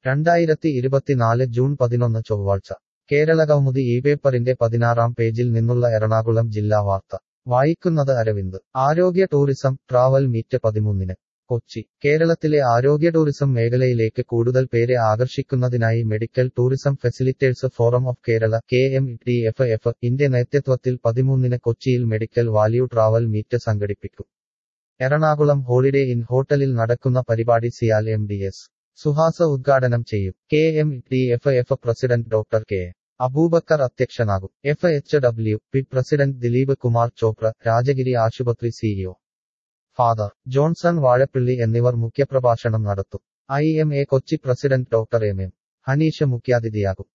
രണ്ടായിരത്തി ഇരുപത്തിനാല് ജൂൺ പതിനൊന്ന് ചൊവ്വാഴ്ച കേരളകൗമുദി ഈ പേപ്പറിന്റെ പതിനാറാം പേജിൽ നിന്നുള്ള എറണാകുളം ജില്ലാ വാർത്ത വായിക്കുന്നത് അരവിന്ദ് ആരോഗ്യ ടൂറിസം ട്രാവൽ മീറ്റ് പതിമൂന്നിന് കൊച്ചി കേരളത്തിലെ ആരോഗ്യ ടൂറിസം മേഖലയിലേക്ക് കൂടുതൽ പേരെ ആകർഷിക്കുന്നതിനായി medical tourism facilitators forum of Kerala K M T F F ഇന്റെ നേതൃത്വത്തിൽ പതിമൂന്നിന് കൊച്ചിയിൽ മെഡിക്കൽ വാല്യൂ ട്രാവൽ മീറ്റ് സംഘടിപ്പിക്കും എറണാകുളം ഹോളിഡേ ഇൻ ഹോട്ടലിൽ നടക്കുന്ന പരിപാടി CIAL M D S Suhas ഉദ്ഘാടനം ചെയ്യും K M T F F president doctor K Abubakar അധ്യക്ഷനാകും F H W P president Dileep Kumar Chopra Rajagiri ആശുപത്രി സിഇഒ ഫാദർ ജോൺസൺ വാഴപ്പിള്ളി എന്നിവർ മുഖ്യപ്രഭാഷണം നടത്തും I M A Kochi president doctor M M Haneesh മുഖ്യാതിഥിയാകും